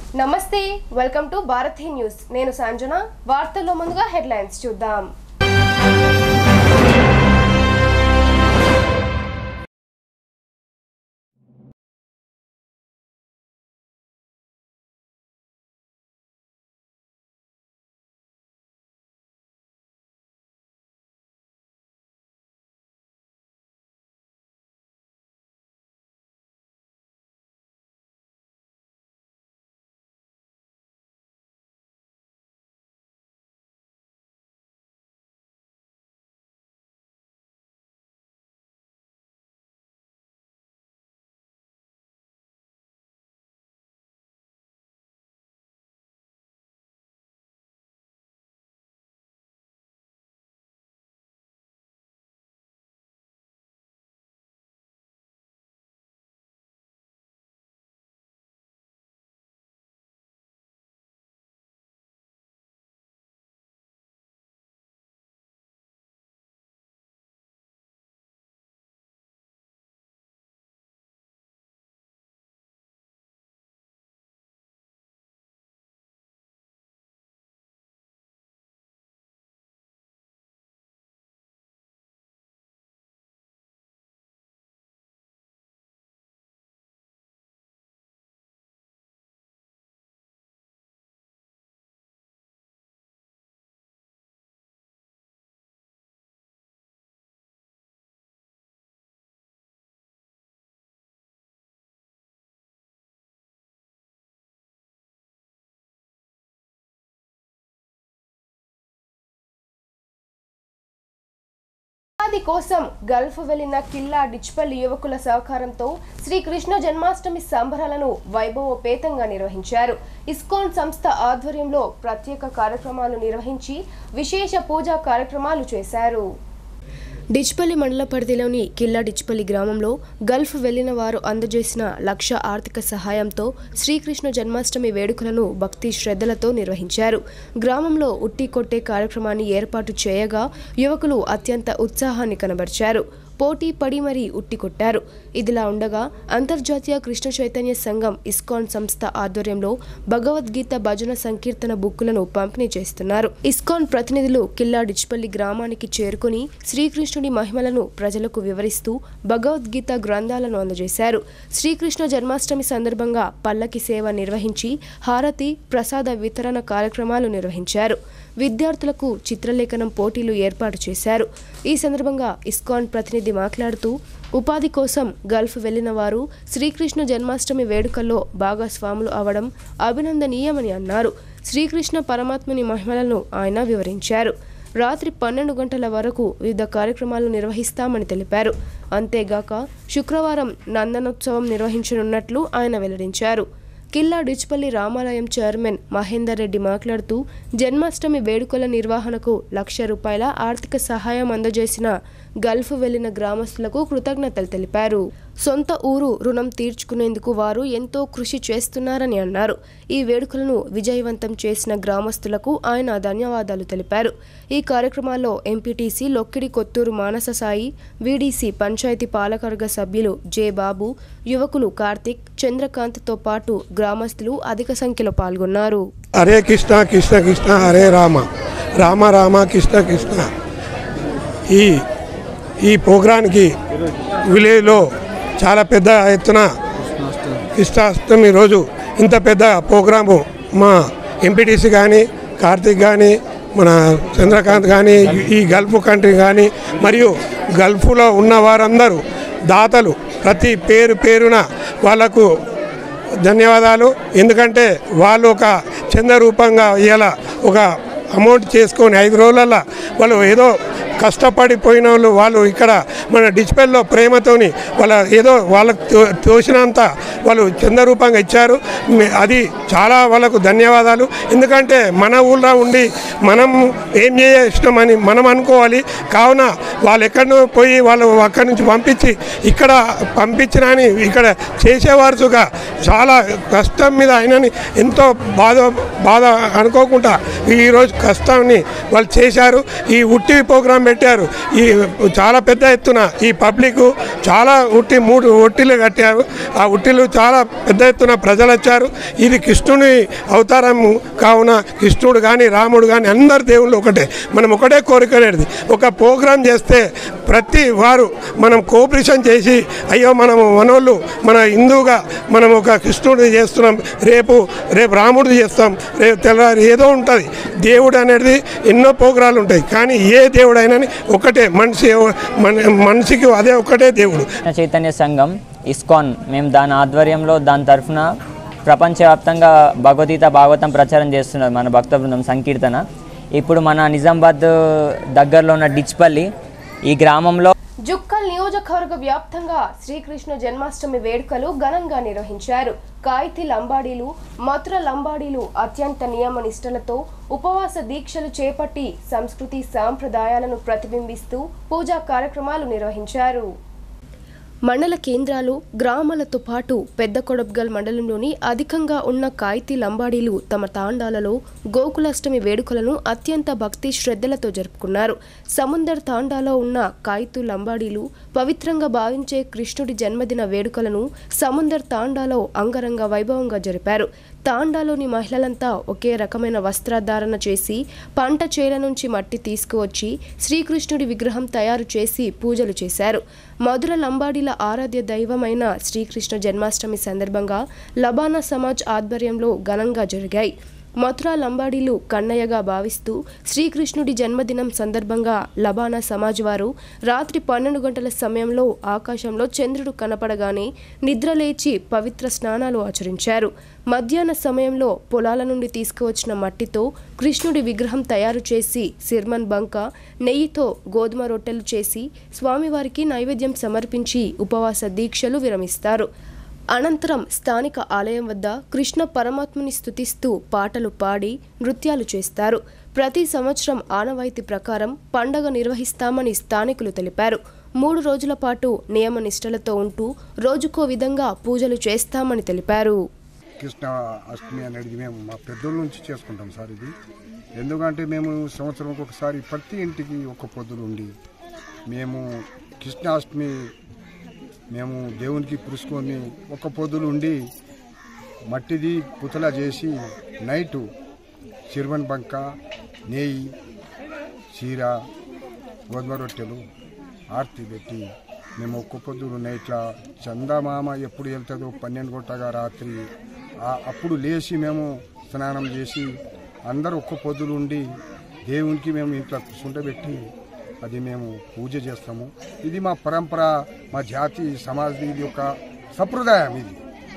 నమస్తే welcome to Bharati news నేను సంజన వార్తల్లో ముందుగా హెడ్లైన్స్ చూద్దాం ఉపాధి కోసం గల్ఫ్ వెళ్లిన కిల్లా డిచ్పల్లి యువకుల సహకారంతో శ్రీకృష్ణ జన్మాష్టమి సంబరాలను వైభవోపేతంగా నిర్వహించారు ఇస్కాన్ సంస్థ ఆధ్వర్యంలో ప్రత్యేక కార్యక్రమాలు నిర్వహించి విశేష పూజా కార్యక్రమాలు చేశారు డిచ్పల్లి మండల పరిధిలోని కిల్లా డిచ్పల్లి గ్రామంలో గల్ఫ్ వెళ్లిన వారు అందజేసిన లక్ష ఆర్థిక సహాయంతో శ్రీకృష్ణ జన్మాష్టమి వేడుకలను భక్తి శ్రద్ధలతో నిర్వహించారు గ్రామంలో ఉట్టి కొట్టే కార్యక్రమాన్ని ఏర్పాటు చేయగా యువకులు అత్యంత ఉత్సాహాన్ని కనబరిచారు పోటీ పడి మరీ ఉట్టి కొట్టారు ఇదిలా ఉండగా అంతర్జాతీయ కృష్ణ చైతన్య సంఘం ఇస్కాన్ సంస్థ ఆధ్వర్యంలో భగవద్గీత భజన సంకీర్తన బుక్కులను పంపిణీ చేస్తున్నారు ఇస్కాన్ ప్రతినిధులు కిల్లా డిచ్పల్లి గ్రామానికి చేరుకుని శ్రీకృష్ణుడి మహిమలను ప్రజలకు వివరిస్తూ భగవద్గీత గ్రంథాలను అందజేశారు శ్రీకృష్ణ జన్మాష్టమి సందర్భంగా పల్లకి సేవ నిర్వహించి హారతి ప్రసాద వితరణ కార్యక్రమాలు నిర్వహించారు విద్యార్థులకు చిత్రలేఖనం పోటీలు ఏర్పాటు చేశారు ఈ సందర్భంగా ఇస్కాన్ ప్రతినిధి మాట్లాడుతూ ఉపాధి కోసం గల్ఫ్ వెళ్లిన వారు శ్రీకృష్ణ జన్మాష్టమి వేడుకల్లో భాగస్వాములు అవడం అభినందనీయమని అన్నారు శ్రీకృష్ణ పరమాత్ముని మహిమలను ఆయన వివరించారు రాత్రి పన్నెండు గంటల వరకు వివిధ కార్యక్రమాలు నిర్వహిస్తామని తెలిపారు అంతేగాక శుక్రవారం నందనోత్సవం నిర్వహించనున్నట్లు ఆయన వెల్లడించారు కిల్లా డిచ్పల్లి రామాలయం చైర్మన్ మహేందర్ రెడ్డి మాట్లాడుతూ జన్మాష్టమి వేడుకల నిర్వహణకు లక్ష రూపాయల ఆర్థిక సహాయం అందజేసిన గల్ఫ్ వెళ్లిన గ్రామస్తులకు కృతజ్ఞతలు తెలిపారు సొంత ఊరు రుణం తీర్చుకునేందుకు వారు ఎంతో కృషి చేస్తున్నారని అన్నారు ఈ వేడుకలను విజయవంతం చేసిన గ్రామస్తులకు ఆయన ధన్యవాదాలు తెలిపారు ఈ కార్యక్రమాల్లో ఎంపీటీసీ లొక్కిడి కొత్తూరు మానస సాయి వీడీసీ పంచాయతీ పాలకవర్గ సభ్యులు జె బాబు యువకులు కార్తిక్ చంద్రకాంత్తో పాటు గ్రామస్తులు అధిక సంఖ్యలో పాల్గొన్నారు హరే కృష్ణ కృష్ణ కృష్ణ హరే రామ రామ రామ కృష్ణ కృష్ణ ఈ ఈ ప్రోగ్రాంకి విలేజ్లో చాలా పెద్ద ఎత్తున కృష్ణాష్టమి రోజు ఇంత పెద్ద ప్రోగ్రాము మా ఎంపీటీసీ కానీ కార్తీక్ కానీ మన చంద్రకాంత్ కానీ ఈ గల్ఫ్ కంట్రీ కానీ మరియు గల్ఫ్లో ఉన్న వారందరూ దాతలు ప్రతి పేరు పేరున వాళ్ళకు ధన్యవాదాలు ఎందుకంటే వాళ్ళు ఒక చంద రూపంగా ఇలా ఒక అమౌంట్ చేసుకొని ఐదు రోజులల్లో వాళ్ళు ఏదో కష్టపడిపోయిన వాళ్ళు వాళ్ళు ఇక్కడ మన డిస్పెల్లో ప్రేమతోని వాళ్ళ ఏదో వాళ్ళకు తో- తోచినంత వాళ్ళు చందరూపంగా ఇచ్చారు మే- అది చాలా వాళ్ళకు ధన్యవాదాలు ఎందుకంటే మన ఊళ్ళో ఉండి మనం ఏం చేసినామని మనం అనుకోవాలి కావున వాళ్ళు ఎక్కడో పోయి వాళ్ళు అక్కడి నుంచి పంపించి ఇక్కడ పంపించిన అని ఇక్కడ చేసేవారుగా చాలా కష్టం మీద ఆయనని ఎంతో బాధ బాధ అనుకోకుండా ఈరోజు కష్టాన్ని వాళ్ళు చేశారు ఈ ఉట్టి ప్రోగ్రాం పెట్టారు ఈ చాలా పెద్ద ఎత్తున ఈ పబ్లిక్ చాలా ఉట్టి మూడు ఒట్టిలు కట్టారు ఆ ఉట్టిలు చాలా పెద్ద ఎత్తున ప్రజలు వచ్చారు ఇది కృష్ణుని అవతారము కావున కృష్ణుడు కానీ రాముడు కానీ అందరు దేవుళ్ళు ఒకటే మనం ఒకటే కోరికనేది ఒక ప్రోగ్రాం చేస్తే ప్రతి వారు మనం కోఆపరేషన్ చేసి అయ్యో మనం మనోళ్ళు మన హిందువుగా మనం ఒక కృష్ణుడిని చేస్తున్నాం రేపు రేపు రాముడిని చేస్తాం రేపు తెల్లారి ఏదో ఉంటుంది దేవుడు అనేది ఎన్నో ప్రోగ్రాలు ఉంటాయి కానీ ఏ దేవుడైనా ఒకటే మనిషి ఎవ- మన మనిషికి అదే ఒకటే దేవుడు కృష్ణ చైతన్య సంఘం ఇస్కాన్ మేము దాని ఆధ్వర్యంలో దాని తరఫున ప్రపంచవ్యాప్తంగా భగవద్గీత భాగవతం ప్రచారం చేస్తున్నారు మన భక్త బృందం సంకీర్తన ఇప్పుడు మన నిజామాబాద్ దగ్గరలో ఉన్న డిచ్పల్లి ఈ గ్రామంలో జుక్కల్ నియోజకవర్గ వ్యాప్తంగా శ్రీకృష్ణ జన్మాష్టమి వేడుకలు ఘనంగా నిర్వహించారు కాయితి లంబాడీలు మథుర లంబాడీలు అత్యంత నియమ నిష్టలతో ఉపవాస దీక్షలు చేపట్టి సంస్కృతి సాంప్రదాయాలను ప్రతిబింబిస్తూ పూజా కార్యక్రమాలు నిర్వహించారు మండల కేంద్రాలు గ్రామాలతో పాటు పెద్ద కొడబ్గల్ మండలంలోని అధికంగా ఉన్న కాయితీ లంబాడీలు తమ తాండాలలో గోకులాష్టమి వేడుకలను అత్యంత భక్తి శ్రద్ధలతో జరుపుకున్నారు సముందర్ తాండాలో ఉన్న కాయితు లంబాడీలు పవిత్రంగా భావించే కృష్ణుడి జన్మదిన వేడుకలను సముందర్ తాండాలో అంగరంగ వైభవంగా జరిపారు తాండాలోని మహిళలంతా ఒకే రకమైన వస్త్రధారణ చేసి పంట చేల నుంచి మట్టి తీసుకువచ్చి శ్రీకృష్ణుడి విగ్రహం తయారు చేసి పూజలు చేశారు మధుర లంబాడీల ఆరాధ్య దైవమైన శ్రీకృష్ణ జన్మాష్టమి సందర్భంగా లబానా సమాజ్ ఆధ్వర్యంలో ఘనంగా జరిగాయి మథురా లంబాడీలు కన్నయ్యగా భావిస్తూ శ్రీకృష్ణుడి జన్మదినం సందర్భంగా లబానా సమాజ్ వారు రాత్రి పన్నెండు గంటల సమయంలో ఆకాశంలో చంద్రుడు కనపడగానే నిద్రలేచి పవిత్ర స్నానాలు ఆచరించారు మధ్యాహ్న సమయంలో పొలాల నుండి తీసుకువచ్చిన మట్టితో కృష్ణుడి విగ్రహం తయారు చేసి సిర్మన్ బంక నెయ్యితో గోధుమ రొట్టెలు చేసి స్వామివారికి నైవేద్యం సమర్పించి ఉపవాస దీక్షలు విరమిస్తారు అనంతరం స్థానిక ఆలయం వద్ద కృష్ణ పరమాత్మని స్తుతిస్తూ పాటలు పాడి నృత్యాలు చేస్తారు ప్రతి సంవత్సరం ఆనవాయితీ ప్రకారం పండగ నిర్వహిస్తామని స్థానికులు తెలిపారు మూడు రోజుల పాటు నియమ నిష్టలతో ఉంటూ రోజుకో విధంగా పూజలు చేస్తామని తెలిపారు కృష్ణ అష్టమి అనేది మేము మా పెద్దోళ్ళ నుంచి చేసుకుంటాం సార్ ఇది ఎందుకంటే మేము సంవత్సరంకి ఒకసారి ప్రతి ఇంటికి ఒక పొద్దులు ఉండి మేము కృష్ణాష్టమి మేము దేవునికి పురుచుకొని ఒక పొద్దులు ఉండి మట్టిది పుతల చేసి నైటు చిరువన్ బంక నెయ్యి చీర గోధుమ రొట్టెలు ఆర్తి పెట్టి మేము ఒక్క పొద్దులు నైట్ల చందమామ ఎప్పుడు వెళ్తుందో పన్నెండు గంటగా రాత్రి ఆ- అప్పుడు లేచి మేము స్నానం చేసి అందరూ ఒక్క పొద్దులు ఉండి దేవునికి మేము ఇంట్లో కూర్చుంటబెట్టి అది మేము పూజ చేస్తాము ఇది మా పరంపర మా జాతి సమాజం ఇది ఒక సంప్రదాయం ఇది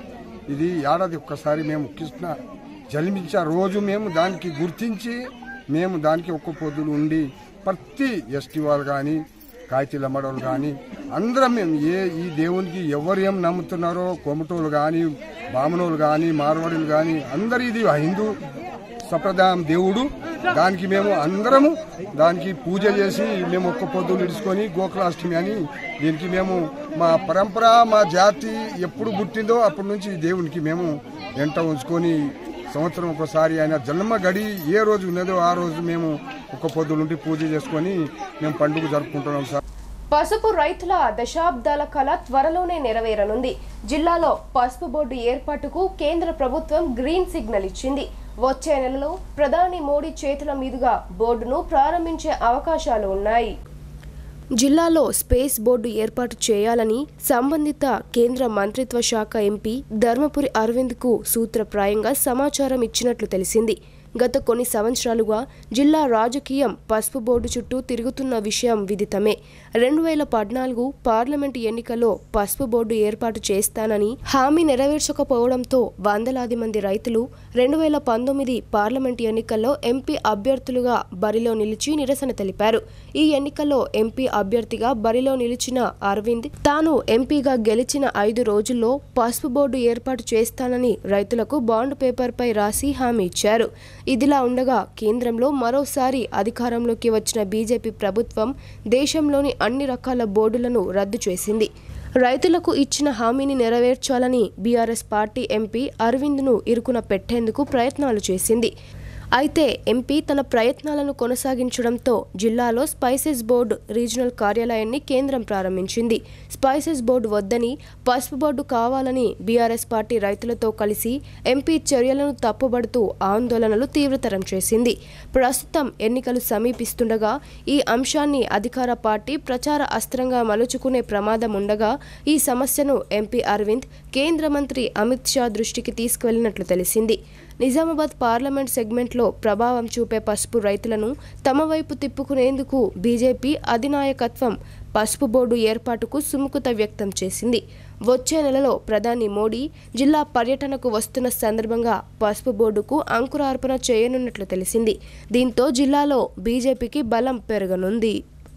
ఇది ఏడాది ఒక్కసారి మేము కృష్ణ జన్మించే రోజు మేము దానికి గుర్తించి మేము దానికి ఒక్క పొద్దులు ఉండి ప్రతి ఎస్టీ వాళ్ళు కానీ కాయతీల మడవలు కానీ అందరం మేము ఏ ఈ దేవునికి ఎవరు ఏం నమ్ముతున్నారో కొమటోలు కానీ బామనోలు కానీ మార్వాడీలు కానీ అందరు ఇది హిందూ సంప్రదాయం దేవుడు దానికి మేము అందరము దానికి పూజ చేసి మేము ఒక్క పొద్దులు ఇడుచుకొని గోకులాష్టమి అని దీనికి మేము మా పరంపర మా జాతి ఎప్పుడు పుట్టిందో అప్పటి నుంచి ఈ దేవునికి మేము వెంట ఉంచుకొని సంవత్సరం ఒకసారి ఆయన జన్మ గడి ఏ రోజు ఉన్నదో ఆ రోజు మేము ఒక్క పొద్దులుండి పూజ చేసుకొని మేము పండుగ జరుపుకుంటున్నాం సార్ పసుపు రైతుల దశాబ్దాల కళ త్వరలోనే నెరవేరనుంది జిల్లాలో పసుపు బోర్డు ఏర్పాటుకు కేంద్ర ప్రభుత్వం గ్రీన్ సిగ్నల్ ఇచ్చింది వచ్చే నెలలో ప్రధాని మోడీ చేతుల మీదుగా బోర్డును ప్రారంభించే అవకాశాలు ఉన్నాయి జిల్లాలో స్పేస్ బోర్డు ఏర్పాటు చేయాలని సంబంధిత కేంద్ర మంత్రిత్వ శాఖ ఎంపీ ధర్మపురి అరవింద్కు సూత్రప్రాయంగా సమాచారం ఇచ్చినట్లు తెలిసింది గత కొన్ని సంవత్సరాలుగా జిల్లా రాజకీయం పసుపు బోర్డు చుట్టూ తిరుగుతున్న విషయం విదితమే రెండు వేల పద్నాలుగు పార్లమెంటు ఎన్నికల్లో పసుపు బోర్డు ఏర్పాటు చేస్తానని హామీ నెరవేర్చకపోవడంతో వందలాది మంది రైతులు రెండు వేల పంతొమ్మిది పార్లమెంటు ఎన్నికల్లో ఎంపీ అభ్యర్థులుగా బరిలో నిలిచి నిరసన తెలిపారు ఈ ఎన్నికల్లో ఎంపీ అభ్యర్థిగా బరిలో నిలిచిన అరవింద్ తాను ఎంపీగా గెలిచిన ఐదు రోజుల్లో పసుపు బోర్డు ఏర్పాటు చేస్తానని రైతులకు బాండ్ పేపర్పై రాసి హామీ ఇచ్చారు ఇదిలా ఉండగా కేంద్రంలో మరోసారి అధికారంలోకి వచ్చిన బీజేపీ ప్రభుత్వం దేశంలోని అన్ని రకాల బోర్డులను రద్దు చేసింది రైతులకు ఇచ్చిన హామీని నెరవేర్చాలని బీఆర్ఎస్ పార్టీ ఎంపీ అరవింద్ను ఇరుకున పెట్టేందుకు ప్రయత్నాలు చేసింది అయితే ఎంపీ తన ప్రయత్నాలను కొనసాగించడంతో జిల్లాలో స్పైసెస్ బోర్డు రీజనల్ కార్యాలయాన్ని కేంద్రం ప్రారంభించింది స్పైసెస్ బోర్డు వద్దని పసుపు బోర్డు కావాలని బీఆర్ఎస్ పార్టీ రైతులతో కలిసి ఎంపీ చర్యలను తప్పుబడుతూ ఆందోళనలు తీవ్రతరం చేసింది ప్రస్తుతం ఎన్నికలు సమీపిస్తుండగా ఈ అంశాన్ని అధికార పార్టీ ప్రచార అస్త్రంగా మలుచుకునే ప్రమాదం ఉండగా ఈ సమస్యను ఎంపీ అరవింద్ కేంద్ర మంత్రి అమిత్ షా దృష్టికి తీసుకువెళ్లినట్లు తెలిసింది నిజామాబాద్ పార్లమెంట్ సెగ్మెంట్లో ప్రభావం చూపే పసుపు రైతులను తమ వైపు తిప్పుకునేందుకు బీజేపీ అధినాయకత్వం పసుపు బోర్డు ఏర్పాటుకు సుముఖత వ్యక్తం చేసింది వచ్చే నెలలో ప్రధాని మోడీ జిల్లా పర్యటనకు వస్తున్న సందర్భంగా పసుపు బోర్డుకు అంకురార్పణ చేయనున్నట్లు తెలిసింది దీంతో జిల్లాలో బీజేపీకి బలం పెరగనుంది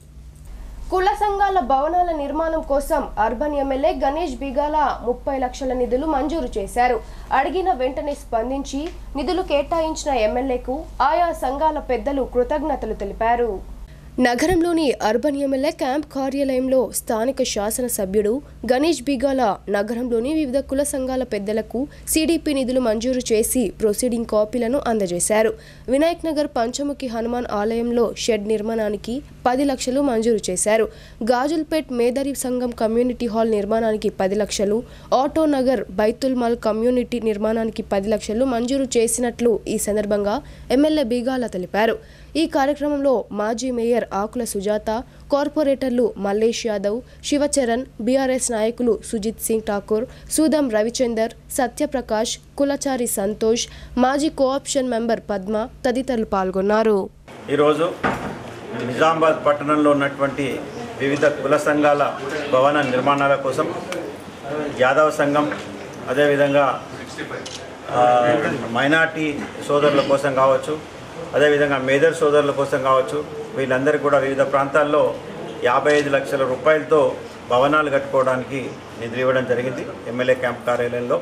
కుల సంఘాల భవనాల నిర్మాణం కోసం అర్బన్ ఎమ్మెల్యే గణేష్ బిగాల ముప్పై లక్షల నిధులు మంజూరు చేశారు అడిగిన వెంటనే స్పందించి నిధులు కేటాయించిన ఎమ్మెల్యేకు ఆయా సంఘాల పెద్దలు కృతజ్ఞతలు తెలిపారు నగరంలోని అర్బన్ ఎమ్మెల్యే క్యాంప్ కార్యాలయంలో స్థానిక శాసనసభ్యుడు గణేష్ బిగాల నగరంలోని వివిధ కుల సంఘాల పెద్దలకు సిడిపి నిధులు మంజూరు చేసి ప్రొసీడింగ్ కాపీలను అందజేశారు వినాయక్ నగర్ పంచముఖి హనుమాన్ ఆలయంలో షెడ్ నిర్మాణానికి పది లక్షలు మంజూరు చేశారు గాజుల్పేట్ మేదరి సంఘం కమ్యూనిటీ హాల్ నిర్మాణానికి పది లక్షలు ఆటో నగర్ బైతుల్ మాల్ కమ్యూనిటీ నిర్మాణానికి పది లక్షలు మంజూరు చేసినట్లు ఈ సందర్భంగా ఎమ్మెల్యే బీగాల తెలిపారు ఈ కార్యక్రమంలో మాజీ మేయర్ ఆకుల సుజాత కార్పొరేటర్లు మల్లేష్ యాదవ్ శివచరణ్ బీఆర్ఎస్ నాయకులు సుజిత్ సింగ్ ఠాకూర్ సూదం రవిచందర్ సత్యప్రకాష్ కులచారి సంతోష్ మాజీ కోఆప్షన్ మెంబర్ పద్మ తదితరులు పాల్గొన్నారు ఈరోజు నిజామాబాద్ పట్టణంలో ఉన్నటువంటి వివిధ కుల సంఘాల భవన నిర్మాణాల కోసం యాదవ సంఘం అదేవిధంగా ఆ, మైనార్టీ సోదరుల కోసం కావచ్చు అదేవిధంగా మేజర్ సోదరుల కోసం కావచ్చు వీళ్ళందరికీ కూడా వివిధ ప్రాంతాల్లో యాభై ఐదు లక్షల రూపాయలతో భవనాలు కట్టుకోవడానికి నిధులు ఇవ్వడం జరిగింది ఎమ్మెల్యే క్యాంప్ కార్యాలయంలో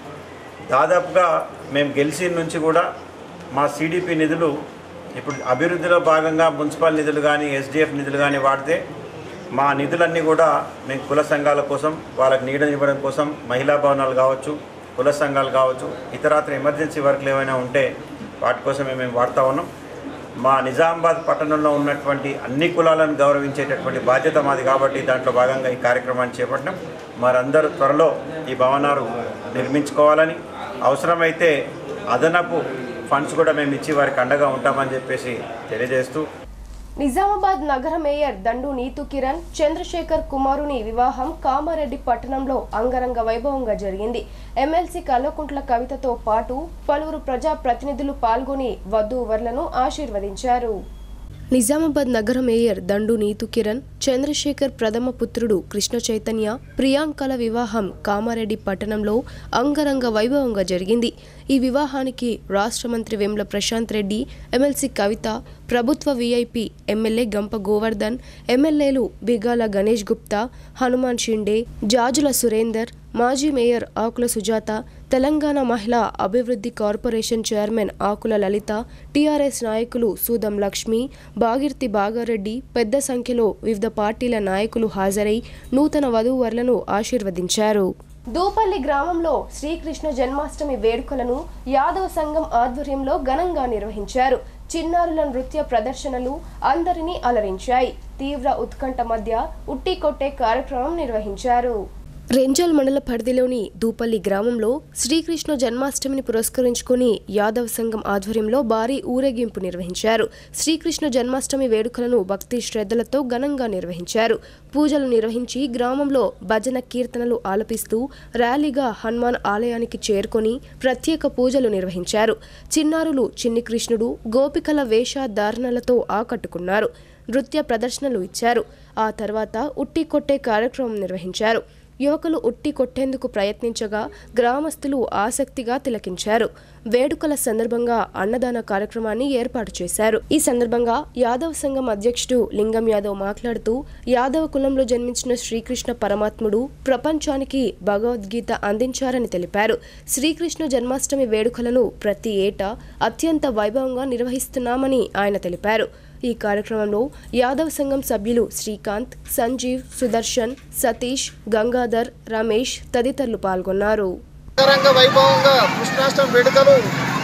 దాదాపుగా మేము గెలిచిన నుంచి కూడా మా సిడిపి నిధులు ఇప్పుడు అభివృద్ధిలో భాగంగా మున్సిపల్ నిధులు కానీ ఎస్డిఎఫ్ నిధులు కానీ వాడితే మా నిధులన్నీ కూడా మేము కుల సంఘాల కోసం వాళ్ళకి నీడనివ్వడం కోసం మహిళా భవనాలు కావచ్చు కుల సంఘాలు కావచ్చు ఇతరాత్ర ఎమర్జెన్సీ వర్క్లు ఏమైనా ఉంటే వాటి కోసమే మేము వాడుతూ ఉన్నాం మా నిజామాబాద్ పట్టణంలో ఉన్నటువంటి అన్ని కులాలను గౌరవించేటటువంటి బాధ్యత మాది కాబట్టి దాంట్లో భాగంగా ఈ కార్యక్రమాన్ని చేపట్టినాం మరందరూ త్వరలో ఈ భవనాలు నిర్మించుకోవాలని అవసరమైతే అదనపు ఫండ్స్ కూడా మేము ఇచ్చి వారికి అండగా ఉంటామని చెప్పేసి తెలియజేస్తూ నిజామాబాద్ నగర మేయర్ దండు నీతు కిరణ్ చంద్రశేఖర్ కుమారుని వివాహం కామారెడ్డి పట్టణంలో అంగరంగ వైభవంగా జరిగింది ఎమ్మెల్సీ కల్వకుంట్ల కవితతో పాటు పలువురు ప్రజా ప్రతినిధులు పాల్గొని వధూవరులను ఆశీర్వదించారు నిజామాబాద్ నగర మేయర్ దండు నీతు కిరణ్ చంద్రశేఖర్ ప్రథమ పుత్రుడు కృష్ణ చైతన్య ప్రియాంకల వివాహం కామారెడ్డి పట్టణంలో అంగరంగ వైభవంగా జరిగింది ఈ వివాహానికి రాష్ట్ర మంత్రి వేముల ప్రశాంత్ రెడ్డి ఎమ్మెల్సీ కవిత ప్రభుత్వ విఐపి ఎమ్మెల్యే గంప గోవర్ధన్ ఎమ్మెల్యేలు బిగాల గణేష్ గుప్తా హనుమాన్ షిండే జాజుల సురేందర్ మాజీ మేయర్ ఆకుల సుజాత తెలంగాణ మహిళా అభివృద్ధి corporation chairman Akula Lalitha TRS నాయకులు సూదం లక్ష్మి బాగిర్తి బాగారెడ్డి పెద్ద సంఖ్యలో వివిధ పార్టీల నాయకులు హాజరై నూతన వధూవరులను ఆశీర్వదించారు దూపల్లి గ్రామంలో శ్రీకృష్ణ జన్మాష్టమి వేడుకలను యాదవ సంఘం ఆధ్వర్యంలో ఘనంగా నిర్వహించారు చిన్నారుల నృత్య ప్రదర్శనలు అందరినీ అలరించాయి తీవ్ర ఉత్కంఠ మధ్య ఉట్టి కొట్టే కార్యక్రమం నిర్వహించారు రెంజల్ మండల పరిధిలోని దూపల్లి గ్రామంలో శ్రీకృష్ణ జన్మాష్టమిని పురస్కరించుకుని యాదవ్ సంఘం ఆధ్వర్యంలో భారీ ఊరేగింపు నిర్వహించారు శ్రీకృష్ణ జన్మాష్టమి వేడుకలను భక్తి శ్రద్ధలతో ఘనంగా నిర్వహించారు పూజలు నిర్వహించి గ్రామంలో భజన కీర్తనలు ఆలపిస్తూ ర్యాలీగా హనుమాన్ ఆలయానికి చేరుకొని ప్రత్యేక పూజలు నిర్వహించారు చిన్నారులు చిన్ని కృష్ణుడు గోపికల వేషధారణలతో ఆకట్టుకున్నారు నృత్య ప్రదర్శనలు ఇచ్చారు ఆ తర్వాత ఉట్టి కొట్టే కార్యక్రమం నిర్వహించారు యువకులు ఉట్టి కొట్టేందుకు ప్రయత్నించగా గ్రామస్తులు ఆసక్తిగా తిలకించారు వేడుకల సందర్భంగా అన్నదాన కార్యక్రమాన్ని ఏర్పాటు చేశారు ఈ సందర్భంగా యాదవ్ సంఘం అధ్యక్షుడు లింగం యాదవ్ మాట్లాడుతూ యాదవ కులంలో జన్మించిన శ్రీకృష్ణ పరమాత్ముడు ప్రపంచానికి భగవద్గీత అందించారని తెలిపారు శ్రీకృష్ణ జన్మాష్టమి వేడుకలను ప్రతి ఏటా అత్యంత వైభవంగా నిర్వహిస్తున్నామని ఆయన తెలిపారు ఈ కార్యక్రమంలో యాదవ్ సంఘం సభ్యులు శ్రీకాంత్ సంజీవ్ సుదర్శన్ సతీష్ గంగాధర్ రమేష్ తదితరులు పాల్గొన్నారు అంగరంగ వైభవంగా కృష్ణాష్టమి వేడుకలు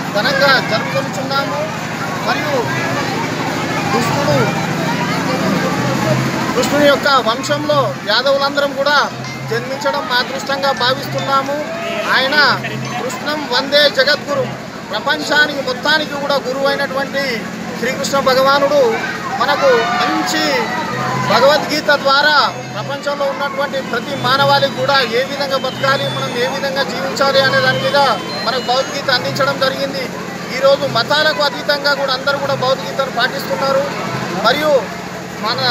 ఘనంగా జరుపుకొనిచున్నాము మరియు కృష్ణుడు కృష్ణుని యొక్క వంశంలో యాదవులందరం కూడా జన్మించడం మా అదృష్టంగా భావిస్తున్నాము ఆయన కృష్ణం వందే జగద్గురు ప్రపంచానికి మొత్తానికి కూడా గురువు అయినటువంటి శ్రీకృష్ణ భగవానుడు మనకు మంచి భగవద్గీత ద్వారా ప్రపంచంలో ఉన్నటువంటి ప్రతి మానవాళికి కూడా ఏ విధంగా బతకాలి మనం ఏ విధంగా జీవించాలి అనే దాని మీద మనకు భగవద్గీత అందించడం జరిగింది ఈరోజు మతాలకు అతీతంగా కూడా అందరూ కూడా భగవద్గీతను పాటిస్తున్నారు మరియు మన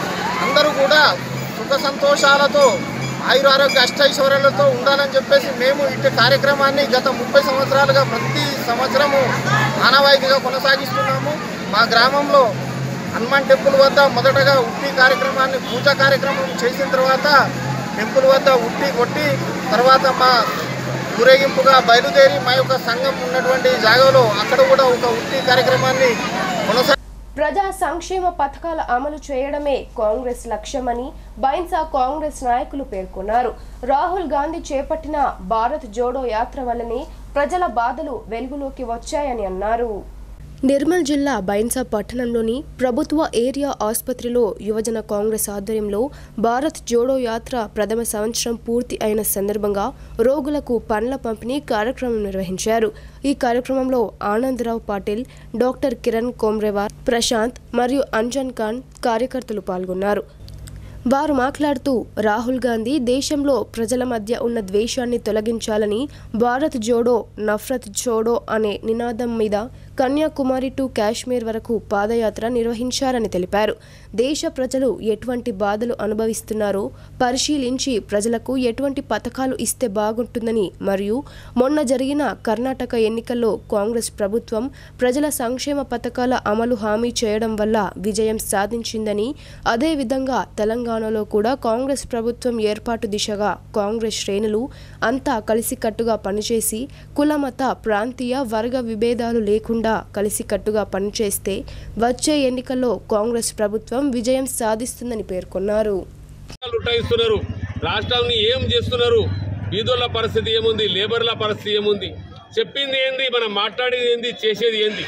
అందరూ కూడా సుఖ సంతోషాలతో ఆయురారోగ్య అష్టైశ్వర్యాలతో ఉండాలని చెప్పేసి మేము ఇటు కార్యక్రమాన్ని గత ముప్పై సంవత్సరాలుగా ప్రతి సంవత్సరము ఆనవాయితీగా కొనసాగిస్తున్నాము మా గ్రామంలో హనుమాన్ టెంపుల్ వద్ద మొదటగా ఉట్టి కార్యక్రమాన్ని పూజా కార్యక్రమం చేసిన తర్వాత టెంపుల్ వద్ద ఉట్టి కొట్టి తర్వాత మా ఊరేగింపుగా బయలుదేరి మా యొక్క సంఘం ఉన్నటువంటి జాగాలో అక్కడ కూడా ఒక ఉట్టి కార్యక్రమాన్ని కొనసా ప్రజా సంక్షేమ పథకాల అమలు చేయడమే కాంగ్రెస్ లక్ష్యమని బైన్సా కాంగ్రెస్ నాయకులు పేర్కొన్నారు రాహుల్ గాంధీ చేపట్టిన భారత్ జోడో యాత్ర వల్లనే ప్రజల బాధలు వెలుగులోకి వచ్చాయని అన్నారు నిర్మల్ జిల్లా బైన్సా పట్టణంలోని ప్రభుత్వ ఏరియా ఆసుపత్రిలో యువజన కాంగ్రెస్ ఆధ్వర్యంలో భారత్ జోడో యాత్ర ప్రథమ సంవత్సరం పూర్తి అయిన సందర్భంగా రోగులకు పండ్ల పంపిణీ కార్యక్రమం నిర్వహించారు ఈ కార్యక్రమంలో ఆనందరావు పాటిల్ డాక్టర్ కిరణ్ కోమ్రేవార్ ప్రశాంత్ మరియు అంజన్ ఖాన్ కార్యకర్తలు పాల్గొన్నారు వారు మాట్లాడుతూ రాహుల్ గాంధీ దేశంలో ప్రజల మధ్య ఉన్న ద్వేషాన్ని తొలగించాలని భారత్ జోడో నఫ్రత్ జోడో అనే నినాదం మీద కన్యాకుమారి టు కాశ్మీర్ వరకు పాదయాత్ర నిర్వహించారని తెలిపారు దేశ ప్రజలు ఎటువంటి బాధలు అనుభవిస్తున్నారో పరిశీలించి ప్రజలకు ఎటువంటి పథకాలు ఇస్తే బాగుంటుందని మరియు మొన్న జరిగిన కర్ణాటక ఎన్నికల్లో కాంగ్రెస్ ప్రభుత్వం ప్రజల సంక్షేమ పథకాల అమలు హామీ చేయడం వల్ల విజయం సాధించిందని అదేవిధంగా తెలంగాణలో కూడా కాంగ్రెస్ ప్రభుత్వం ఏర్పాటు దిశగా కాంగ్రెస్ శ్రేణులు అంతా కలిసికట్టుగా పనిచేసి కులమత ప్రాంతీయ వర్గ విభేదాలు లేకుండా కలిసికట్టుగా పనిచేస్తే వచ్చే ఎన్నికల్లో కాంగ్రెస్ ప్రభుత్వం విజయం సాధిస్తుందని పేర్కొన్నారు ఉటాయిస్తున్నారు రాష్ట్రాన్ని ఏం చేస్తున్నారు బీదోళ్ళ పరిస్థితి ఏముంది లేబర్ల పరిస్థితి ఏముంది చెప్పింది ఏంది మనం మాట్లాడేది ఏంది చేసేది ఏంది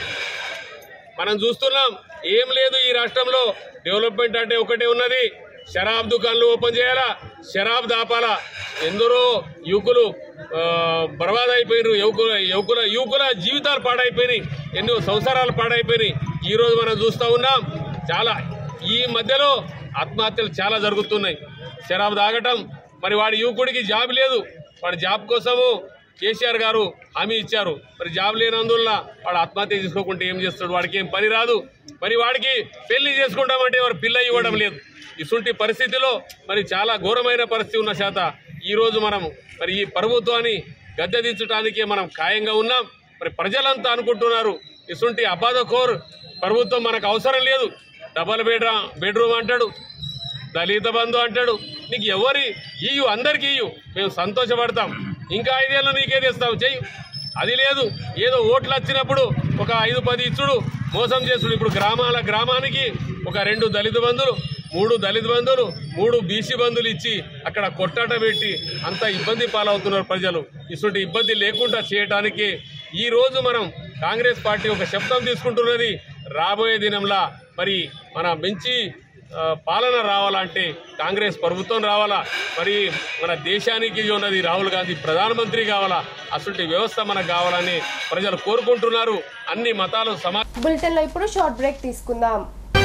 మనం చూస్తున్నాం ఏం లేదు ఈ రాష్ట్రంలో డెవలప్మెంట్ అంటే ఒకటే ఉన్నది షరాబ్ దుకాన్లు ఓపెన్ చేయాలా షరాబ్ దాపాలా ఎందరో యువకులు ఆ, బర్బాద్ అయిపోయినారు యువకుల యువకుల యువకుల జీవితాలు పాడైపోయినాయి ఎన్నో సంవత్సరాలు పాడైపోయినాయి ఈ రోజు మనం చూస్తూ ఉన్నాం చాలా ఈ మధ్యలో ఆత్మహత్యలు చాలా జరుగుతున్నాయి షరాబ్ తాగటం మరి వాడి యువకుడికి జాబ్ లేదు వాడి జాబ్ కోసము కేసీఆర్ గారు హామీ ఇచ్చారు మరి జాబ్ లేనందువల్ల వాడు ఆత్మహత్య చేసుకోకుంటే ఏం చేస్తాడు వాడికి ఏం పని రాదు మరి వాడికి పెళ్లి చేసుకుంటామంటే వాడు పిల్ల ఇవ్వడం లేదు ఇటువంటి పరిస్థితిలో మరి చాలా ఘోరమైన పరిస్థితి ఉన్న చేత ఈ రోజు మనం మరి ఈ ప్రభుత్వాన్ని గద్దెదించడానికే మనం ఖాయంగా ఉన్నాం మరి ప్రజలంతా అనుకుంటున్నారు ఇటువంటి అబాధకోర్ ప్రభుత్వం మనకు అవసరం లేదు డబల్ బెడ్రా బెడ్రూమ్ అంటాడు దళిత బంధు అంటాడు నీకు ఎవరి ఇయ్యు అందరికి ఇయ్యు మేము సంతోషపడతాం ఇంకా ఐదేళ్ళు నీకే తెస్తాం చెయ్యి అది లేదు ఏదో ఓట్లు వచ్చినప్పుడు ఒక ఐదు పది ఇచ్చుడు మోసం చేసుడు ఇప్పుడు గ్రామాల గ్రామానికి ఒక రెండు దళిత బంధువులు మూడు దళిత బంధువులు మూడు బీసీ బంధువులు ఇచ్చి అక్కడ కొట్టాట పెట్టి అంత ఇబ్బంది పాలవుతున్నారు ప్రజలు ఇటువంటి ఇబ్బంది లేకుండా చేయడానికి ఈ రోజు మనం కాంగ్రెస్ పార్టీ ఒక శబ్దం తీసుకుంటున్నది రాబోయే దినంలా మరి మన మంచి ఆ, పాలన రావాలంటే కాంగ్రెస్ ప్రభుత్వం రావాలా మరి మన దేశానికి ఉన్నది రాహుల్ గాంధీ ప్రధానమంత్రి కావాలా అసలు వ్యవస్థ మనకు కావాలని ప్రజలు కోరుకుంటున్నారు అన్ని మతాలు సమా బులెటిన్లో ఇప్పుడు షార్ట్ బ్రేక్ తీసుకుందాం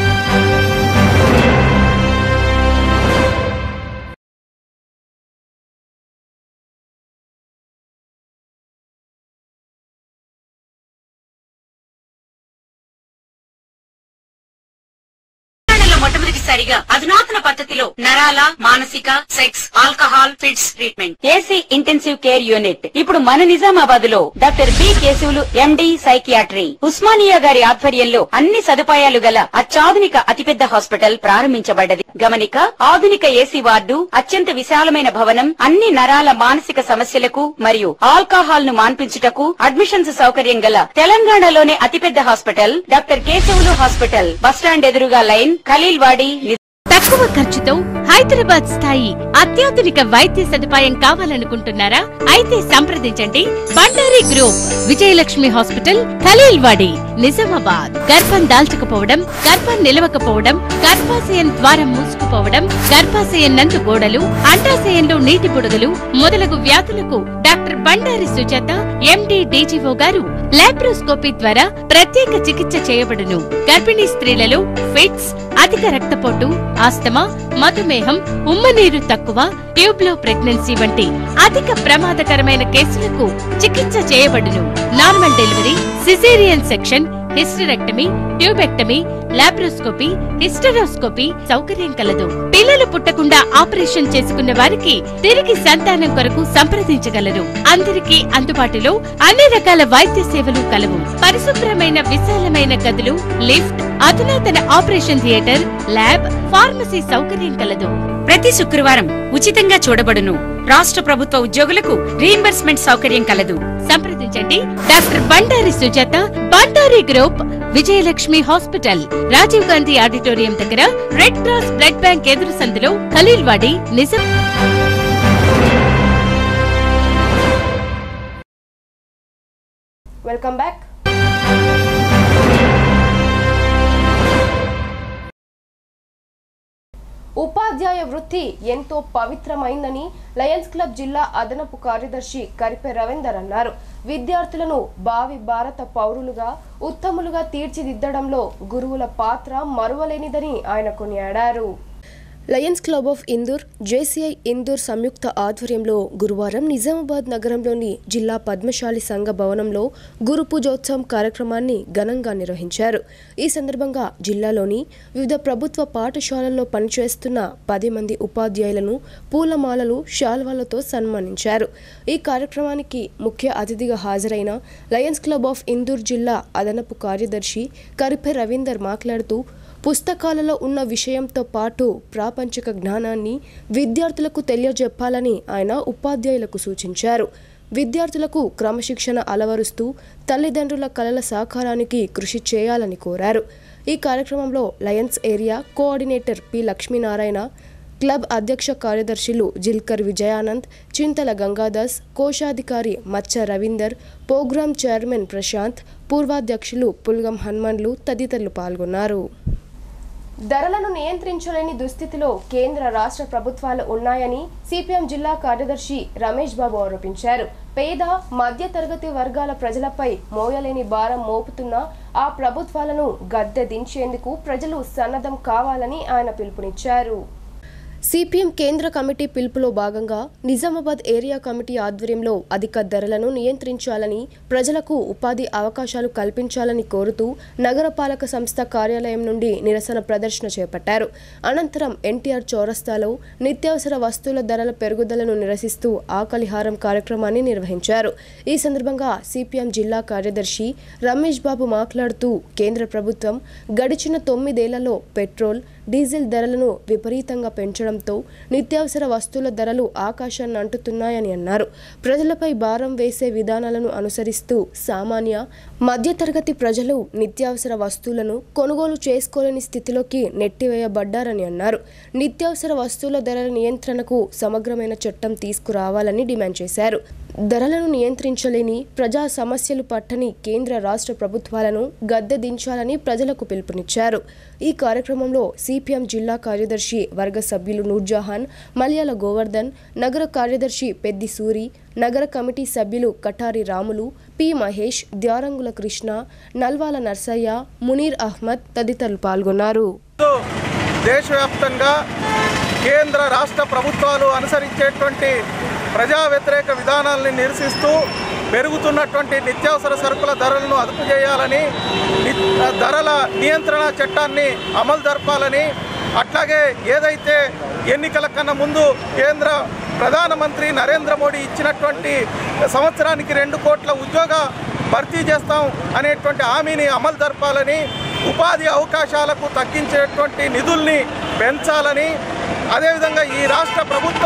తెలంగాణలో మొట్టమొదటిసారిగా అధునాతన పద్ధతిలో నరాల మానసిక sex alcohol fits treatment AC intensive care unit ఇప్పుడు మన నిజామాబాద్ లో doctor B Keshavulu MD psychiatry Osmania గారి ఆధ్వర్యంలో అన్ని సదుపాయాలు గల అత్యాధునిక అతిపెద్ద హాస్పిటల్ ప్రారంభించబడ్డది గమనిక ఆధునిక ఏసీ వార్డు అత్యంత విశాలమైన భవనం అన్ని నరాల మానసిక సమస్యలకు మరియు ఆల్కహాల్ ను మాన్పించుటకు అడ్మిషన్స్ సౌకర్యం గల తెలంగాణలోనే అతిపెద్ద hospital doctor Keshavulu hospital bus stand ఎదురుగా లైన్ ఖలీల్ వాడి తక్కువ ఖర్చుతో హైదరాబాద్ స్థాయి అత్యాధునిక వైద్య సదుపాయం కావాలనుకుంటున్నారా అయితే సంప్రదించండి బండారి గ్రూప్ విజయలక్ష్మి హాస్పిటల్ ఖలీల్వాడి నిజామాబాద్ గర్భం దాల్చకపోవడం గర్భం నిలవకపోవడం గర్భాశయం ద్వారం మూసుకుపోవడం గర్భాశయం నందు గోడలు అండాశయంలో నీటి బుడగలు మొదలగు వ్యాధులకు doctor Bandari Sujatha MD DGO గారు లాప్రోస్కోపీ ద్వారా ప్రత్యేక చికిత్స చేయబడును గర్భిణీ స్త్రీలలో ఫిట్స్ అధిక రక్తపోటు ఆస్తమా మధుమేహం ఉమ్మనీరు తక్కువ ట్యూబ్ లో ప్రెగ్నెన్సీ వంటి అధిక ప్రమాదకరమైన కేసులకు చికిత్స చేయబడును normal delivery caesarean section hysterectomy tubectomy laparoscopy hysteroscopy సౌకర్యం కలదు పిల్లలు పుట్టకుండా ఆపరేషన్ చేసుకున్న వారికి తిరిగి సంతానం కొరకు సంప్రదించగలరు అందరికీ అందుబాటులో అన్ని రకాల వైద్య సేవలు కలవు పరిశుభ్రమైన విశాలమైన గదులు లిఫ్ట్ అధునాతన ఆపరేషన్ థియేటర్ ల్యాబ్ ఫార్మసీ సౌకర్యం కలదు ప్రతి శుక్రవారం ఉచితంగా చూడబడును రాష్ట్ర ప్రభుత్వ ఉద్యోగులకు రీయింబర్స్మెంట్ సౌకర్యం కలదు సంప్రదించండి doctor Bandari Sujatha Bandari group Vijayalakshmi hospital Rajiv Gandhi auditorium దగ్గర రెడ్ క్రాస్ బ్లడ్ బ్యాంక్ ఎదురు సందులో ఖలీల్వాడి నిజం వెల్కమ్ బ్యాక్ ఉపాధ్యాయ వృత్తి ఎంతో పవిత్రమైందని లయన్స్ క్లబ్ జిల్లా అదనపు కార్యదర్శి కరిపె రవీందర్ అన్నారు విద్యార్థులను భావి భారత పౌరులుగా ఉత్తములుగా తీర్చిదిద్దడంలో గురువుల పాత్ర మరువలేనిదని ఆయన కొనియాడారు Lions club of Indur JCI Indur సంయుక్త ఆధ్వర్యంలో గురువారం నిజామాబాద్ నగరంలోని జిల్లా పద్మశాలి సంఘ భవనంలో గురు పూజోత్సవం కార్యక్రమాన్ని ఘనంగా నిర్వహించారు ఈ సందర్భంగా జిల్లాలోని వివిధ ప్రభుత్వ పాఠశాలల్లో పనిచేస్తున్న పది మంది ఉపాధ్యాయులను పూలమాలలు శాల్వాలతో సన్మానించారు ఈ కార్యక్రమానికి ముఖ్య అతిథిగా హాజరైన లయన్స్ క్లబ్ ఆఫ్ ఇందూర్ జిల్లా అదనపు కార్యదర్శి కరిపె రవీందర్ మాట్లాడుతూ పుస్తకాలలో ఉన్న విషయంతో పాటు ప్రాపంచిక జ్ఞానాన్ని విద్యార్థులకు తెలియజెప్పాలని ఆయన ఉపాధ్యాయులకు సూచించారు విద్యార్థులకు క్రమశిక్షణ అలవరుస్తూ తల్లిదండ్రుల కలల సాకారానికి కృషి చేయాలని కోరారు ఈ కార్యక్రమంలో Lions area coordinator P Lakshminarayana club అధ్యక్ష కార్యదర్శులు జిల్కర్ విజయానంద్ చింతల గంగాదాస్ కోశాధికారి మచ్చ రవీందర్ ప్రోగ్రాం చైర్మన్ ప్రశాంత్ పూర్వాధ్యక్షులు పుల్గం హనుమన్లు తదితరులు పాల్గొన్నారు ధరలను నియంత్రించలేని దుస్థితిలో కేంద్ర రాష్ట్ర ప్రభుత్వాలు ఉన్నాయని సిపిఎం జిల్లా కార్యదర్శి రమేష్ బాబు ఆరోపించారు పేద మధ్య తరగతి వర్గాల ప్రజలపై మోయలేని భారం మోపుతున్న ఆ ప్రభుత్వాలను గద్దె దించేందుకు ప్రజలు సన్నద్ధం కావాలని ఆయన పిలుపునిచ్చారు సిపిఎం కేంద్ర కమిటీ పిలుపులో భాగంగా నిజామాబాద్ ఏరియా కమిటీ ఆధ్వర్యంలో అధిక ధరలను నియంత్రించాలని ప్రజలకు ఉపాధి అవకాశాలు కల్పించాలని కోరుతూ నగరపాలక సంస్థ కార్యాలయం నుండి నిరసన ప్రదర్శన చేపట్టారు అనంతరం ఎన్టీఆర్ చౌరస్తాలో నిత్యావసర వస్తువుల ధరల పెరుగుదలను నిరసిస్తూ ఆకలిహారం కార్యక్రమాన్ని నిర్వహించారు ఈ సందర్భంగా సిపిఎం జిల్లా కార్యదర్శి రమేష్ బాబు మాట్లాడుతూ కేంద్ర ప్రభుత్వం గడిచిన తొమ్మిదేళ్లలో పెట్రోల్ డీజిల్ ధరలను విపరీతంగా పెంచడంతో నిత్యావసర వస్తువుల ధరలు ఆకాశాన్ని అంటుతున్నాయని అన్నారు ప్రజలపై భారం వేసే విధానాలను అనుసరిస్తూ సామాన్య మధ్యతరగతి ప్రజలు నిత్యావసర వస్తువులను కొనుగోలు చేసుకోలేని స్థితిలోకి నెట్టివేయబడ్డారని అన్నారు నిత్యావసర వస్తువుల ధరల నియంత్రణకు సమగ్రమైన చట్టం తీసుకురావాలని డిమాండ్ చేశారు ధరలను నియంత్రించలేని ప్రజా సమస్యలు పట్టని కేంద్ర రాష్ట్ర ప్రభుత్వాలను గద్దె దించాలని ప్రజలకు పిలుపునిచ్చారు ఈ కార్యక్రమంలో సిపిఎం జిల్లా కార్యదర్శి వర్గ సభ్యులు నూర్జహాన్ మలయాళ గోవర్ధన్ నగర కార్యదర్శి పెద్ది సూరి నగర కమిటీ సభ్యులు కటారి రాములు పి మహేష్ ద్యారంగుల కృష్ణ నల్వాల నర్సయ్య మునీర్ అహ్మద్ తదితరులు పాల్గొన్నారు దేశవ్యాప్తంగా కేంద్ర రాష్ట్ర ప్రభుత్వాలు అనుసరించేటువంటి ప్రజా వ్యతిరేక విధానాలని నిరసిస్తూ పెరుగుతున్నటువంటి నిత్యావసర సరుకుల ధరలను అదుపు చేయాలని ని- ధరల నియంత్రణ చట్టాన్ని అమలు జరపాలని అట్లాగే ఏదైతే ఎన్నికల కన్నా ముందు కేంద్ర ప్రధానమంత్రి నరేంద్ర మోడీ ఇచ్చినటువంటి సంవత్సరానికి రెండు కోట్ల ఉద్యోగ భర్తీ చేస్తాం అనేటువంటి హామీని అమలు జరపాలని ఉపాధి అవకాశాలకు తగ్గించేటువంటి నిధుల్ని పెంచాలని అదేవిధంగా ఈ రాష్ట్ర ప్రభుత్వం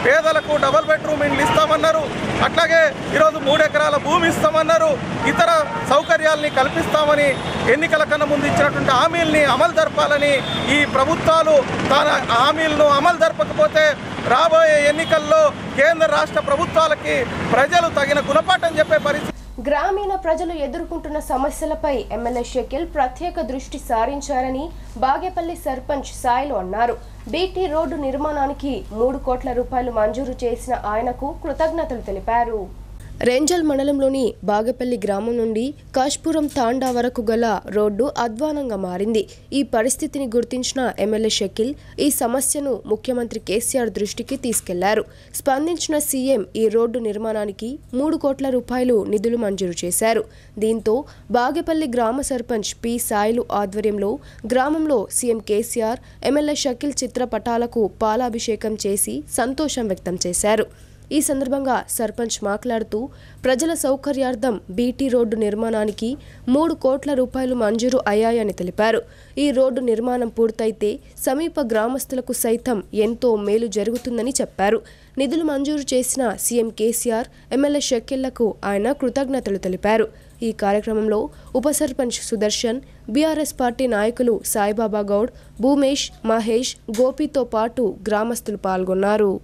పేదలకు డబల్ బెడ్రూమ్ ఇండ్లు ఇస్తామన్నారు అట్లాగే ఈరోజు మూడు ఎకరాల భూమి ఇస్తామన్నారు ఇతర సౌకర్యాల్ని కల్పిస్తామని ఎన్నికల కన్నా ముందు ఇచ్చినటువంటి హామీల్ని అమలు జరపాలని ఈ ప్రభుత్వాలు తన హామీలను అమలు జరపకపోతే రాబోయే ఎన్నికల్లో కేంద్ర రాష్ట్ర ప్రభుత్వాలకి ప్రజలు తగిన గుణపాఠం చెప్పే పరిస్థితి గ్రామీణ ప్రజలు ఎదుర్కొంటున్న సమస్యలపై ఎమ్మెల్యే షకీల్ ప్రత్యేక దృష్టి సారించారని బాగేపల్లి సర్పంచ్ సాయిలు అన్నారు బీటీ రోడ్డు నిర్మాణానికి మూడు కోట్ల రూపాయలు మంజూరు చేసిన ఆయనకు కృతజ్ఞతలు తెలిపారు రేంజల్ మండలంలోని బాగపల్లి గ్రామం నుండి కాష్పురం తాండా వరకు గల రోడ్డు అధ్వానంగా మారింది ఈ పరిస్థితిని గుర్తించిన ఎమ్మెల్యే షకీల్ ఈ సమస్యను ముఖ్యమంత్రి కేసీఆర్ దృష్టికి తీసుకెళ్లారు స్పందించిన సీఎం ఈ రోడ్డు నిర్మాణానికి మూడు కోట్ల రూపాయలు నిధులు మంజూరు చేశారు దీంతో బాగేపల్లి గ్రామ సర్పంచ్ పి సాయిలు ఆధ్వర్యంలో గ్రామంలో సీఎం కేసీఆర్ ఎమ్మెల్యే షకీల్ చిత్రపటాలకు పాలాభిషేకం చేసి సంతోషం వ్యక్తం చేశారు ఈ సందర్భంగా సర్పంచ్ మాట్లాడుతూ ప్రజల సౌకర్యార్థం బీటీ రోడ్డు నిర్మాణానికి మూడు కోట్ల రూపాయలు మంజూరు అయ్యాయని తెలిపారు ఈ రోడ్డు నిర్మాణం పూర్తయితే సమీప గ్రామస్తులకు సైతం ఎంతో మేలు జరుగుతుందని చెప్పారు నిధులు మంజూరు చేసిన సీఎం కేసీఆర్ ఎమ్మెల్యే షకీళ్లకు ఆయన కృతజ్ఞతలు తెలిపారు ఈ కార్యక్రమంలో ఉప సర్పంచ్ సుదర్శన్ బీఆర్ఎస్ పార్టీ నాయకులు సాయిబాబా గౌడ్ భూమేష్ మహేష్ గోపితో పాటు గ్రామస్తులు పాల్గొన్నారు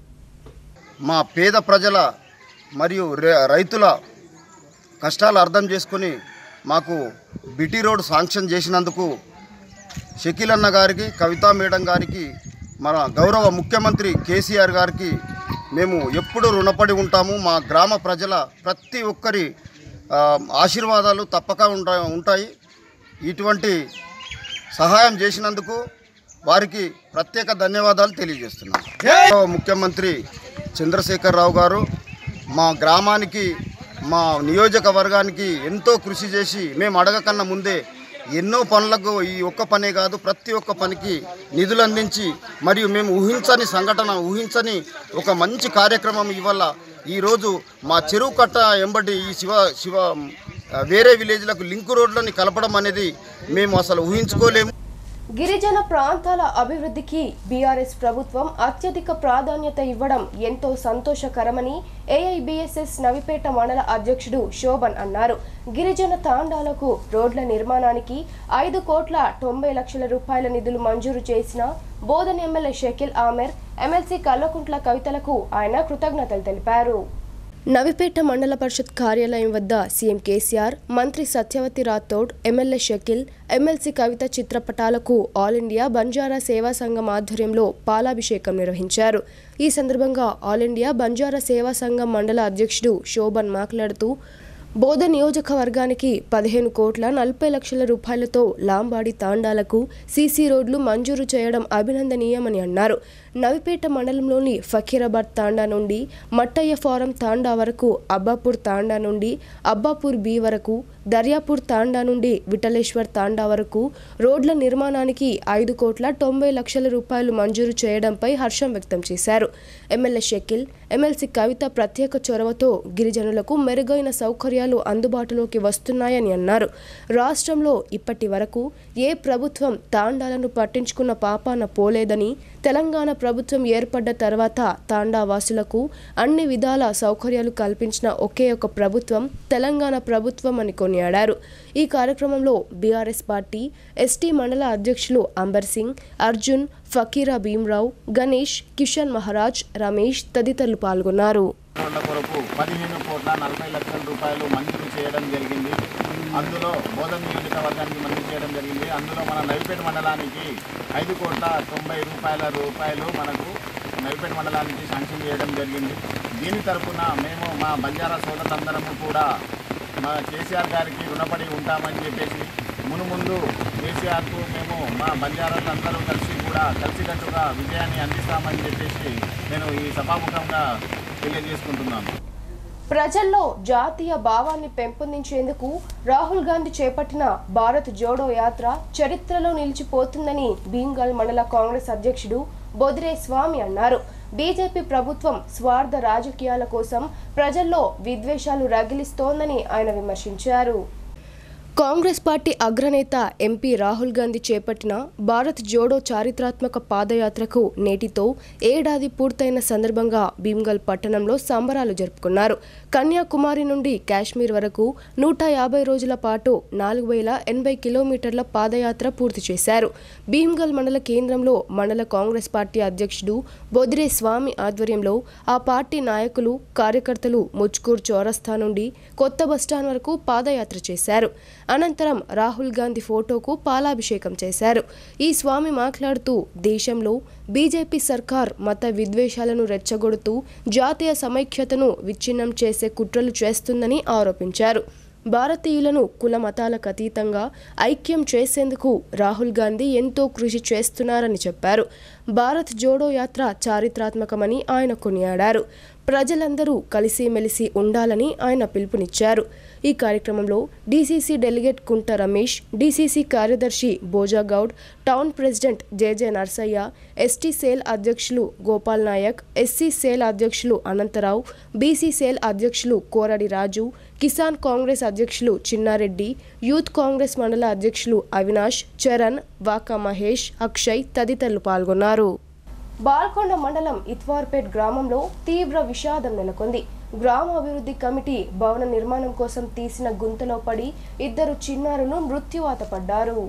మా పేద ప్రజల మరియు రే- రైతుల కష్టాలు అర్థం చేసుకొని మాకు బిటి రోడ్ శాంక్షన్ చేసినందుకు షకీల్ అన్న గారికి కవితా మేడం గారికి మన గౌరవ ముఖ్యమంత్రి కేసీఆర్ గారికి మేము ఎప్పుడూ రుణపడి ఉంటాము మా గ్రామ ప్రజల ప్రతి ఒక్కరి ఆ, ఆశీర్వాదాలు తప్పక ఉంటా ఉంటాయి ఇటువంటి సహాయం చేసినందుకు వారికి ప్రత్యేక ధన్యవాదాలు తెలియజేస్తున్నాను గౌరవ ముఖ్యమంత్రి చంద్రశేఖరరావు గారు మా గ్రామానికి మా నియోజకవర్గానికి ఎంతో కృషి చేసి మేము అడగకన్నా ముందే ఎన్నో పనులకు ఈ ఒక్క పనే కాదు ప్రతి ఒక్క పనికి నిధులు అందించి మరియు మేము ఊహించని సంఘటన ఊహించని ఒక మంచి కార్యక్రమం ఇవల్ల ఈరోజు మా చెరువు కట్ట ఎంబడి ఈ శివ శివ ఆ, వేరే విలేజ్లకు లింక్ రోడ్లని కలపడం అనేది మేము అసలు ఊహించుకోలేము గిరిజన ప్రాంతాల అభివృద్ధికి బీఆర్ఎస్ ప్రభుత్వం అత్యధిక ప్రాధాన్యత ఇవ్వడం ఎంతో సంతోషకరమని ఏఐబిఎస్ఎస్ నవిపేట మండల అధ్యక్షుడు శోభన్ అన్నారు గిరిజన తాండాలకు రోడ్ల నిర్మాణానికి ఐదు కోట్ల తొంభై లక్షల రూపాయల నిధులు మంజూరు చేసిన బోధన్ ఎమ్మెల్యే షకీల్ ఆమెర్ ఎమ్మెల్సీ కల్లకుంట్ల కవితలకు ఆయన కృతజ్ఞతలు తెలిపారు నవిపేట మండల పరిషత్ కార్యాలయం వద్ద సీఎం కేసీఆర్ మంత్రి సత్యవతి రాథోడ్ ఎమ్మెల్యే షకీల్ ఎమ్మెల్సీ కవిత చిత్రపటాలకు ఆల్ ఇండియా బంజారా సేవా సంఘం ఆధ్వర్యంలో పాలాభిషేకం నిర్వహించారు ఈ సందర్భంగా ఆల్ ఇండియా బంజారా సేవా సంఘం మండల అధ్యక్షుడు శోభన్ మాట్లాడుతూ బోధ నియోజకవర్గానికి పదిహేను కోట్ల నలభై లక్షల రూపాయలతో లాంబాడి తాండాలకు సీసీ రోడ్లు మంజూరు చేయడం అభినందనీయమని అన్నారు నవిపేట మండలంలోని ఫకీరాబాద్ తాండా నుండి మట్టయ్య ఫారం తాండా వరకు అబ్బాపూర్ తాండా నుండి అబ్బాపూర్ బి వరకు దర్యాపూర్ తాండా నుండి విఠలేశ్వర్ తాండా వరకు రోడ్ల నిర్మాణానికి ఐదు కోట్ల తొంభై లక్షల రూపాయలు మంజూరు చేయడంపై హర్షం వ్యక్తం చేశారు ఎమ్మెల్యే షకిల్ ఎమ్మెల్సీ కవిత ప్రత్యేక చొరవతో గిరిజనులకు మెరుగైన సౌకర్యాలు అందుబాటులోకి వస్తున్నాయని అన్నారు రాష్ట్రంలో ఇప్పటి వరకు ఏ ప్రభుత్వం తాండాలను పట్టించుకున్న పాపాన పోలేదని తెలంగాణ ప్రభుత్వం ఏర్పడ్డ తర్వాత తాండా వాసులకు అన్ని విధాల సౌకర్యాలు కల్పించిన ఒకే ఒక ప్రభుత్వం తెలంగాణ ప్రభుత్వం అని కొనియాడారు ఈ కార్యక్రమంలో బీఆర్ఎస్ పార్టీ ఎస్టీ మండల అధ్యక్షులు అంబర్ సింగ్ అర్జున్ ఫకీరా భీమ్రావు గణేష్ కిషన్ మహారాజ్ రమేష్ తదితరులు పాల్గొన్నారు రోడ్ల కొరకు పదిహేను కోట్ల నలభై లక్షల రూపాయలు మంజూరు చేయడం జరిగింది అందులో బోధన నియోజకవర్గానికి మంజూరు చేయడం జరిగింది అందులో మన నవిపేట మండలానికి ఐదు కోట్ల తొంభై రూపాయల రూపాయలు మనకు నవిపేట మండలానికి శాంక్షన్ చేయడం జరిగింది దీని తరపున మేము మా బంజారా సోదరులందరము కూడా మా కేసీఆర్ గారికి రుణపడి ఉంటామని చెప్పేసి మును ముందు కేసీఆర్కు మేము మా బంజారాలందరూ కలిసి కూడా కలిసికట్టుగా విజయాన్ని అందిస్తామని చెప్పేసి నేను ఈ సభాముఖంగా తెలియజేసుకుంటున్నాను ప్రజల్లో జాతీయ భావాన్ని పెంపొందించేందుకు రాహుల్ గాంధీ చేపట్టిన భారత్ జోడో యాత్ర చరిత్రలో నిలిచిపోతుందని భీంగల్ మండల కాంగ్రెస్ అధ్యక్షుడు బొదిరే స్వామి అన్నారు బీజేపీ ప్రభుత్వం స్వార్థ రాజకీయాల కోసం ప్రజల్లో విద్వేషాలు రగిలిస్తోందని ఆయన విమర్శించారు కాంగ్రెస్ పార్టీ అగ్రనేత ఎంపీ రాహుల్ గాంధీ చేపట్టిన భారత్ జోడో చారిత్రాత్మక పాదయాత్రకు నేటితో ఏడాది పూర్తయిన సందర్భంగా భీమ్గల్ పట్టణంలో సంబరాలు జరుపుకున్నారు కన్యాకుమారి నుండి కాశ్మీర్ వరకు నూట యాభై రోజుల పాటు నాలుగు వేల ఎనభై కిలోమీటర్ల పాదయాత్ర పూర్తి చేశారు భీమ్గల్ మండల కేంద్రంలో మండల కాంగ్రెస్ పార్టీ అధ్యక్షుడు బొద్రే స్వామి ఆధ్వర్యంలో ఆ పార్టీ నాయకులు కార్యకర్తలు ముచ్కూర్ చౌరస్తా నుండి కొత్త బస్టాండ్ వరకు పాదయాత్ర చేశారు అనంతరం రాహుల్ గాంధీ ఫోటోకు పాలాభిషేకం చేశారు ఈ స్వామి మాట్లాడుతూ దేశంలో బీజేపీ సర్కార్ మత విద్వేషాలను రెచ్చగొడుతూ జాతీయ సమైక్యతను విచ్ఛిన్నం చేసే కుట్రలు చేస్తుందని ఆరోపించారు భారతీయులను కుల మతాలకు అతీతంగా ఐక్యం చేసేందుకు రాహుల్ గాంధీ ఎంతో కృషి చేస్తున్నారని చెప్పారు భారత్ జోడో యాత్ర చారిత్రాత్మకమని ఆయన కొనియాడారు ప్రజలందరూ కలిసిమెలిసి ఉండాలని ఆయన పిలుపునిచ్చారు ఈ కార్యక్రమంలో డీసీసీ డెలిగేట్ కుంట రమేష్ డీసీసీ కార్యదర్శి Boja Goud town president JJ Narsaiah ST cell అధ్యక్షులు గోపాల్ నాయక్ ఎస్సీ సేల్ అధ్యక్షులు అనంతరావు బీసీ సేల్ అధ్యక్షులు కోరడి రాజు కిసాన్ కాంగ్రెస్ అధ్యక్షులు చిన్నారెడ్డి యూత్ కాంగ్రెస్ మండల అధ్యక్షులు అవినాష్ చరణ్ వాకా మహేష్ అక్షయ్ తదితరులు పాల్గొన్నారు బాల్కొండ మండలం ఇత్వార్పేట్ గ్రామంలో తీవ్ర విషాదం నెలకొంది గ్రామ అభివృద్ధి కమిటీ భవన నిర్మాణం కోసం తీసిన గుంతలో పడి ఇద్దరు చిన్నారులు మృత్యువాత పడ్డారు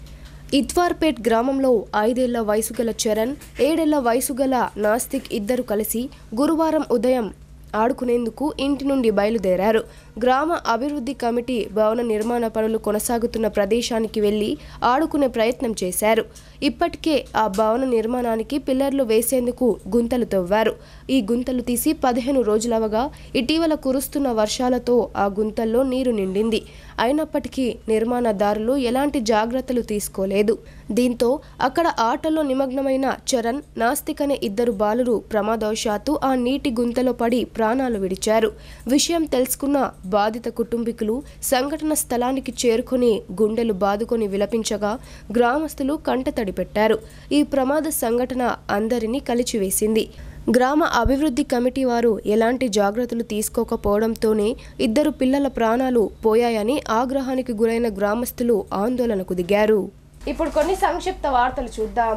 ఇత్వార్పేట్ గ్రామంలో ఐదేళ్ల వయసు గల చరణ్ ఏడేళ్ల వయసు గల నాస్తిక్ ఇద్దరు కలిసి గురువారం ఉదయం ఆడుకునేందుకు ఇంటి నుండి బయలుదేరారు గ్రామ అభివృద్ధి కమిటీ భవన నిర్మాణ పనులు కొనసాగుతున్న ప్రదేశానికి వెళ్లి ఆడుకునే ప్రయత్నం చేశారు ఇప్పటికే ఆ భవన నిర్మాణానికి పిల్లర్లు వేసేందుకు గుంతలు తవ్వారు ఈ గుంతలు తీసి పదిహేను రోజులవగా ఇటీవల కురుస్తున్న వర్షాలతో ఆ గుంతల్లో నీరు నిండింది అయినప్పటికీ నిర్మాణదారులు ఎలాంటి జాగ్రత్తలు తీసుకోలేదు దీంతో అక్కడ ఆటలో నిమగ్నమైన చరణ్ నాస్తిక్ అనే ఇద్దరు బాలురు ప్రమాదవశాత్తు ఆ నీటి గుంతలో పడి ప్రాణాలు విడిచారు విషయం తెలుసుకున్న బాధిత కుటుంబీకులు సంఘటన స్థలానికి చేరుకొని గుండెలు బాదుకొని విలపించగా గ్రామస్తులు కంటతడి పెట్టారు ఈ ప్రమాద సంఘటన అందరినీ కలిచివేసింది గ్రామ అభివృద్ధి కమిటీ వారు ఎలాంటి జాగ్రత్తలు తీసుకోకపోవడంతోనే ఇద్దరు పిల్లల ప్రాణాలు పోయాయని ఆగ్రహానికి గురైన గ్రామస్తులు ఆందోళనకు దిగారు ఇప్పుడు కొన్ని సంక్షిప్త వార్తలు చూద్దాం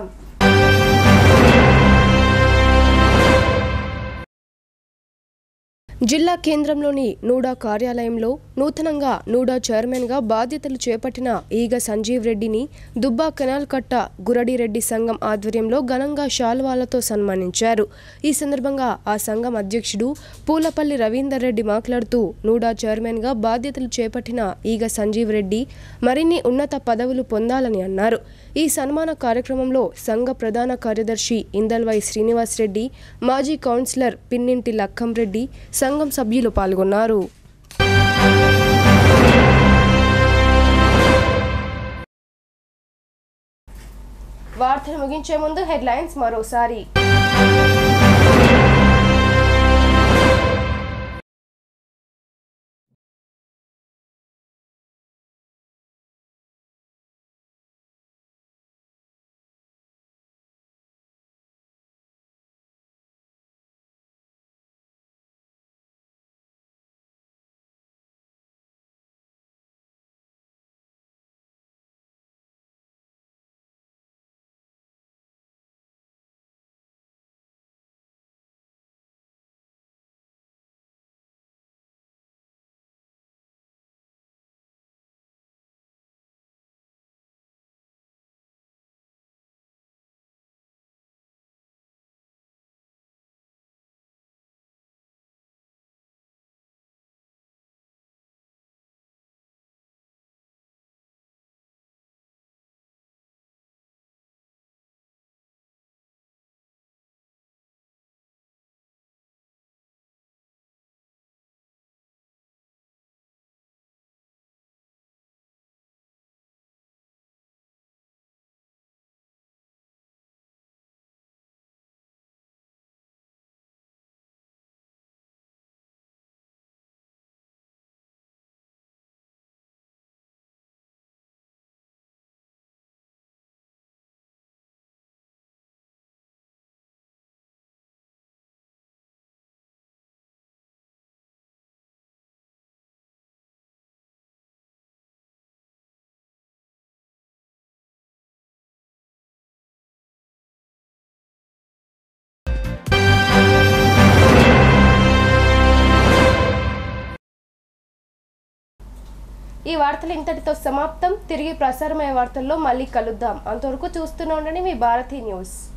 జిల్లా కేంద్రంలోని నూడా కార్యాలయంలో నూతనంగా నూడా చైర్మన్గా బాధ్యతలు చేపట్టిన ఈగ సంజీవ్ రెడ్డిని దుబ్బా కెనాల్ కట్ట గురడిరెడ్డి సంఘం ఆధ్వర్యంలో ఘనంగా శాల్వాలతో సన్మానించారు ఈ సందర్భంగా ఆ సంఘం అధ్యక్షుడు పూలపల్లి రవీందర్ రెడ్డి మాట్లాడుతూ నూడా చైర్మన్గా బాధ్యతలు చేపట్టిన ఈగ సంజీవ్ రెడ్డి మరిన్ని ఉన్నత పదవులు పొందాలని అన్నారు ఈ సన్మాన కార్యక్రమంలో సంఘ ప్రధాన కార్యదర్శి ఇందల్వై శ్రీనివాస్ రెడ్డి మాజీ కౌన్సిలర్ పిన్నింటి లక్కం రెడ్డి సంఘం సభ్యులు పాల్గొన్నారు వార్తలు ముగించే ముందు హెడ్లైన్స్ మరోసారి ఈ వార్తలు ఇంతటితో సమాప్తం తిరిగి ప్రసారమయ్యే వార్తల్లో మళ్ళీ కలుద్దాం అంతవరకు చూస్తూనే ఉండండి మీ భారతీ న్యూస్